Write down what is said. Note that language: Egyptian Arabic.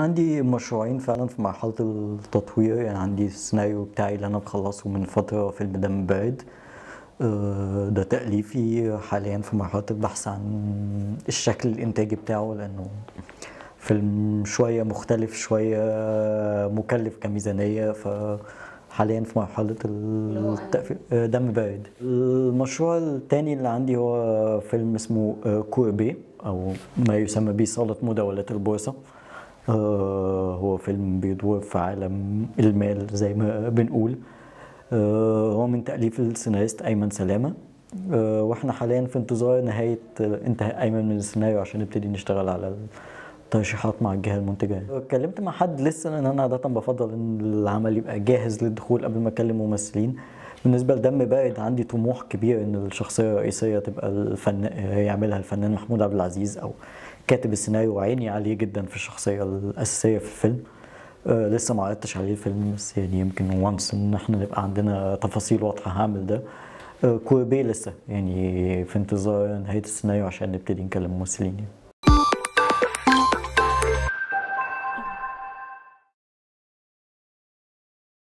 عندي مشروعين فعلا في مرحلة التطوير يعني عندي السيناريو بتاعي اللي أنا مخلصه من فترة فيلم دم بارد آه، ده تأليفي حاليا في مرحلة البحث عن الشكل الإنتاجي بتاعه لأنه فيلم شوية مختلف شوية مكلف كميزانية فحاليا في مرحلة التقفيل آه، دم بارد المشروع التاني اللي عندي هو فيلم اسمه آه، كوربي أو ما يسمى به صالة مداولات البورصة آه، هو فيلم بيدور في عالم المال زي ما بنقول آه، هو من تأليف السيناريست أيمن سلامة آه، واحنا حاليا في انتظار نهاية انتهاء أيمن من السيناريو عشان نبتدي نشتغل على الترشيحات مع الجهة المنتجة اتكلمت مع حد لسه لأن أنا عادة بفضل إن العمل يبقى جاهز للدخول قبل ما أكلم ممثلين بالنسبة لدم بارد عندي طموح كبير إن الشخصية الرئيسية تبقى الفن يعملها الفنان محمود عبد العزيز أو كاتب السيناريو وعيني عليه جدا في الشخصية الأساسية في الفيلم آه لسه ما عرضتش عليه الفيلم بس يعني يمكن وانس ان احنا نبقى عندنا تفاصيل واضحة هعمل ده آه كوربي لسه يعني في انتظار نهاية السيناريو عشان نبتدي نكلم ممثلين يعني.